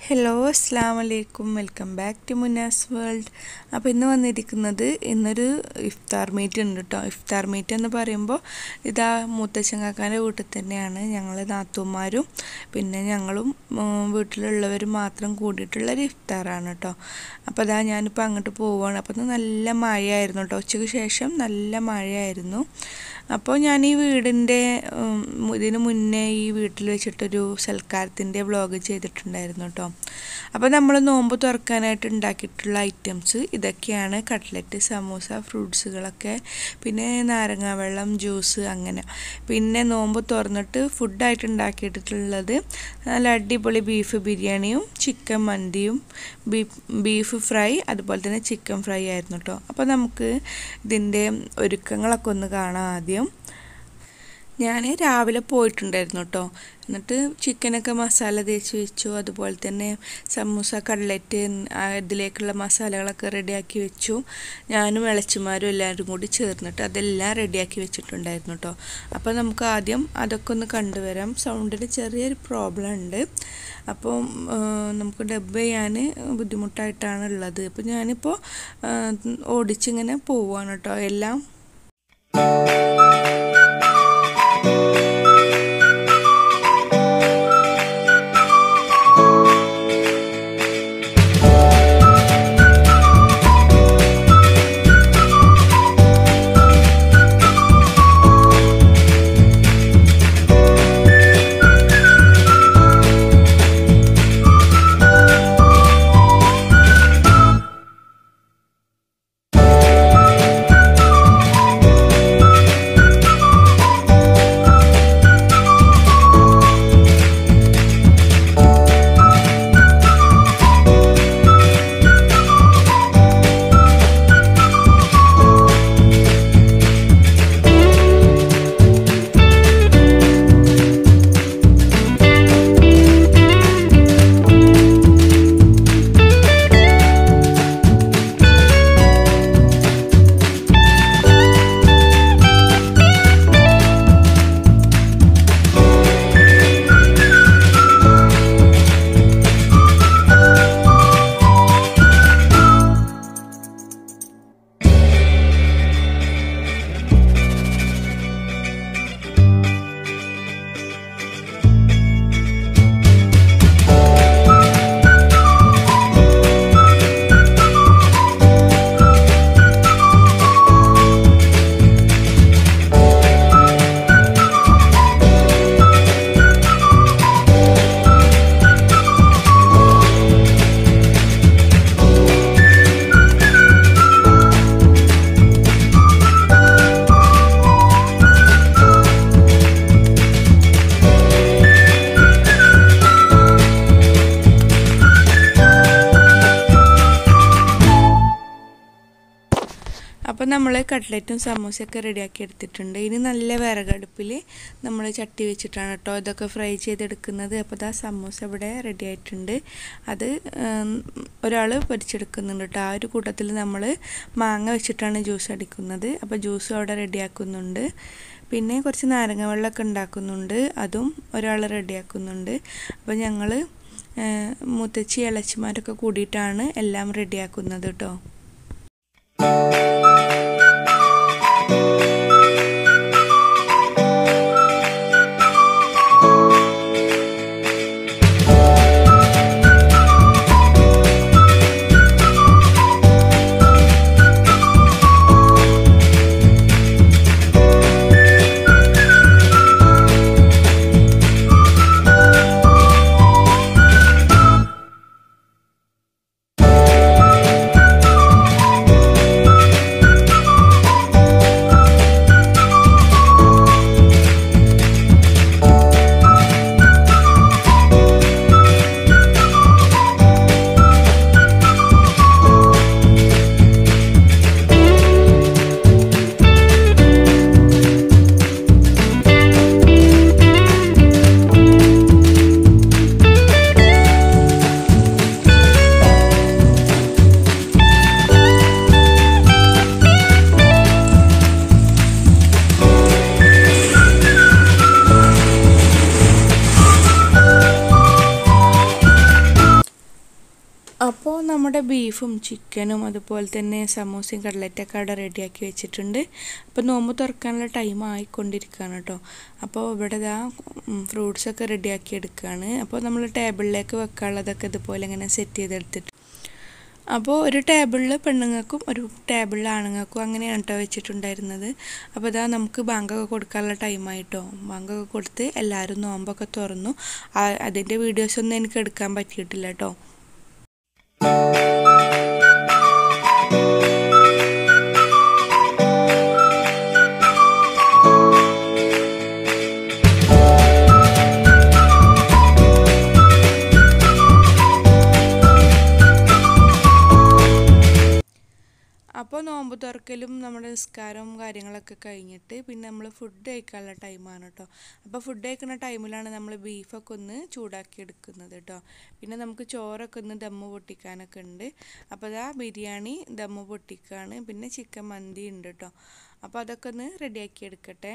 hello അസ്സാം വലൈക്കും welcome back to Munas world അപ്പോൾ ഇന്ന് വന്നിരിക്കുന്നത് ഇന്നൊരു ഇഫ്താർ മീറ്റ് ഉണ്ട് കേട്ടോ ഇഫ്താർ മീറ്റ് എന്ന് പറയുമ്പോൾ ഇതാ മൂത്തച്ചങ്കാക്കാൻ്റെ വീട്ടിൽ തന്നെയാണ് ഞങ്ങൾ നാത്തൂന്മാരും പിന്നെ ഞങ്ങളും ഉം, വീട്ടിലുള്ളവരും മാത്രം കൂടിയിട്ടുള്ളൊരു ഇഫ്താറാണ് കേട്ടോ അപ്പോൾ അതാ ഞാനിപ്പോൾ അങ്ങോട്ട് പോവുകയാണ് അപ്പോൾ ഇന്ന് നല്ല മഴയായിരുന്നു കേട്ടോ ഉച്ചയ്ക്ക് ശേഷം നല്ല മഴയായിരുന്നു അപ്പോൾ ഞാൻ ഈ വീടിൻ്റെ ഉം, ഇതിന് മുന്നേ ഈ വീട്ടിൽ വെച്ചിട്ടൊരു സൽക്കാരത്തിൻ്റെ വ്ളോഗ് ചെയ്തിട്ടുണ്ടായിരുന്നു കേട്ടോ അപ്പോൾ നമ്മൾ നോമ്പ് തുറക്കാനായിട്ട് ഉണ്ടാക്കിയിട്ടുള്ള ഐറ്റംസ് ഇതൊക്കെയാണ് കട്ട്ലറ്റ് സമൂസ ഫ്രൂട്ട്സുകളൊക്കെ പിന്നെ നാരങ്ങ വെള്ളം ജ്യൂസ് അങ്ങനെ പിന്നെ നോമ്പ് തുറന്നിട്ട് ഫുഡായിട്ട് ഉണ്ടാക്കിയിട്ടുള്ളത് നല്ല അടിപൊളി ബീഫ് ബിരിയാണിയും ചിക്കൻ മന്തിയും ബീഫ് ബീഫ് ഫ്രൈ അതുപോലെ തന്നെ ചിക്കൻ ഫ്രൈ ആയിരുന്നു കേട്ടോ അപ്പോൾ നമുക്ക് ഇതിൻ്റെ ഒരുക്കങ്ങളൊക്കെ ഒന്ന് കാണാം ആദ്യം ഞാൻ രാവിലെ പോയിട്ടുണ്ടായിരുന്നു കേട്ടോ എന്നിട്ട് ചിക്കനൊക്കെ മസാല തേച്ച് വെച്ചു അതുപോലെ തന്നെ സമൂസ കട്ലറ്റ് ആ ഇതിലേക്കുള്ള മസാലകളൊക്കെ റെഡിയാക്കി വെച്ചു ഞാനും ഇളച്ചിമാരും എല്ലാവരും കൂടി ചേർന്നിട്ട് അതെല്ലാം റെഡിയാക്കി വെച്ചിട്ടുണ്ടായിരുന്നു കേട്ടോ അപ്പോൾ നമുക്ക് ആദ്യം അതൊക്കെ ഒന്ന് കണ്ടുവരാം സൗണ്ടിന് ചെറിയൊരു പ്രോബ്ലം ഉണ്ട് അപ്പോൾ നമുക്ക് ഡബ് ചെയ്യാൻ ബുദ്ധിമുട്ടായിട്ടാണ് ഉള്ളത് അപ്പോൾ ഞാനിപ്പോൾ ആ, ഓടിച്ചിങ്ങനെ പോവുകയാണ് കേട്ടോ എല്ലാം അപ്പോൾ നമ്മൾ കട്ട്ലറ്റും സമൂസയൊക്കെ റെഡിയാക്കി എടുത്തിട്ടുണ്ട് ഇനി നല്ല വിറകടുപ്പിൽ നമ്മൾ ചട്ടി വെച്ചിട്ടാണ് കേട്ടോ ഇതൊക്കെ ഫ്രൈ ചെയ്തെടുക്കുന്നത് അപ്പോൾ ഇതാ സമൂസ ഇവിടെ റെഡി ആയിട്ടുണ്ട് അത് ഒരാൾ പൊരിച്ചെടുക്കുന്നുണ്ട് കേട്ടോ ആ ഒരു കൂട്ടത്തിൽ നമ്മൾ മാങ്ങ വെച്ചിട്ടാണ് ജ്യൂസ് അടിക്കുന്നത് അപ്പോൾ ജ്യൂസും അവിടെ റെഡിയാക്കുന്നുണ്ട് പിന്നെ കുറച്ച് നാരങ്ങ വെള്ളമൊക്കെ ഉണ്ടാക്കുന്നുണ്ട് അതും ഒരാൾ റെഡിയാക്കുന്നുണ്ട് അപ്പോൾ ഞങ്ങൾ മുത്തച്ചി ഇളച്ചിമാരൊക്കെ കൂടിയിട്ടാണ് എല്ലാം റെഡിയാക്കുന്നത് കേട്ടോ ബീഫും ചിക്കനും അതുപോലെ തന്നെ സമൂസയും കടലറ്റൊക്കെ അവിടെ റെഡിയാക്കി വെച്ചിട്ടുണ്ട് അപ്പോൾ നോമ്പ് തുറക്കാനുള്ള ടൈം ആയിക്കൊണ്ടിരിക്കുകയാണ് കേട്ടോ അപ്പോൾ ഇവിടെ ഇതാ ഫ്രൂട്ട്സൊക്കെ റെഡിയാക്കി എടുക്കുകയാണ് അപ്പോൾ നമ്മൾ ടേബിളിലേക്ക് വെക്കാനുള്ളതൊക്കെ ഇതുപോലെ ഇങ്ങനെ സെറ്റ് ചെയ്തെടുത്തിട്ട് അപ്പോൾ ഒരു ടേബിളിൽ പെണ്ണുങ്ങൾക്കും ഒരു ടേബിളിൽ ആണുങ്ങൾക്കും അങ്ങനെയാണ് കേട്ടോ വെച്ചിട്ടുണ്ടായിരുന്നത് അപ്പോൾ ഇതാ നമുക്ക് ബാങ്കൊക്കെ കൊടുക്കാനുള്ള ടൈമായിട്ടോ ബാങ്കൊക്കെ കൊടുത്ത് എല്ലാവരും നോമ്പൊക്കെ തുറന്നു അതിൻ്റെ വീഡിയോസൊന്നും എനിക്ക് എടുക്കാൻ പറ്റിയിട്ടില്ല കേട്ടോ അപ്പോൾ നോമ്പ് തുറക്കലും നമ്മുടെ നിസ്കാരവും കാര്യങ്ങളൊക്കെ കഴിഞ്ഞിട്ട് പിന്നെ നമ്മൾ ഫുഡ് കഴിക്കാനുള്ള ടൈമാണ് കേട്ടോ അപ്പോൾ ഫുഡ് കഴിക്കുന്ന ടൈമിലാണ് നമ്മൾ ബീഫൊക്കെ ഒന്ന് ചൂടാക്കി എടുക്കുന്നത് കേട്ടോ പിന്നെ നമുക്ക് ചോറൊക്കെ ഒന്ന് ദമ്മ് പൊട്ടിക്കാനൊക്കെ ഉണ്ട് അപ്പോൾ അതാ ബിരിയാണി ദമ്മ് പൊട്ടിക്കുകയാണ് പിന്നെ ചിക്കൻ മന്തി ഉണ്ട് കേട്ടോ അപ്പോൾ അതൊക്കെ ഒന്ന് റെഡിയാക്കി എടുക്കട്ടെ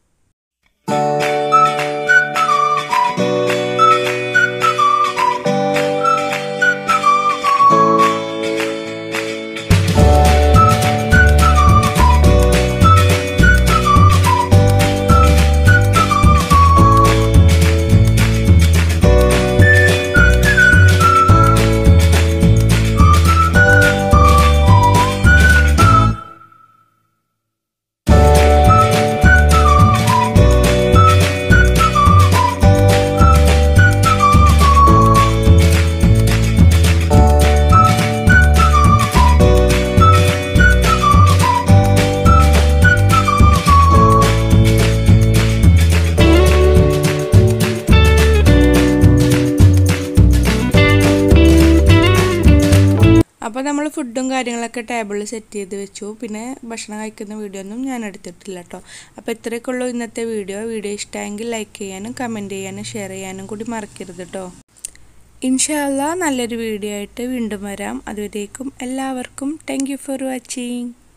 അപ്പോൾ നമ്മൾ ഫുഡും കാര്യങ്ങളൊക്കെ ടേബിളിൽ സെറ്റ് ചെയ്ത് വെച്ചു പിന്നെ ഭക്ഷണം കഴിക്കുന്ന വീഡിയോ ഒന്നും ഞാൻ എടുത്തിട്ടില്ല കേട്ടോ അപ്പോൾ ഇത്രയൊക്കെ ഉള്ളൂ ഇന്നത്തെ വീഡിയോ വീഡിയോ ഇഷ്ടമായെങ്കിൽ ലൈക്ക് ചെയ്യാനും കമൻറ്റ് ചെയ്യാനും ഷെയർ ചെയ്യാനും കൂടി മറക്കരുത് കേട്ടോ ഇൻഷാല്ല നല്ലൊരു വീഡിയോ ആയിട്ട് വീണ്ടും വരാം അതുവരേക്കും എല്ലാവർക്കും താങ്ക് ഫോർ വാച്ചിങ്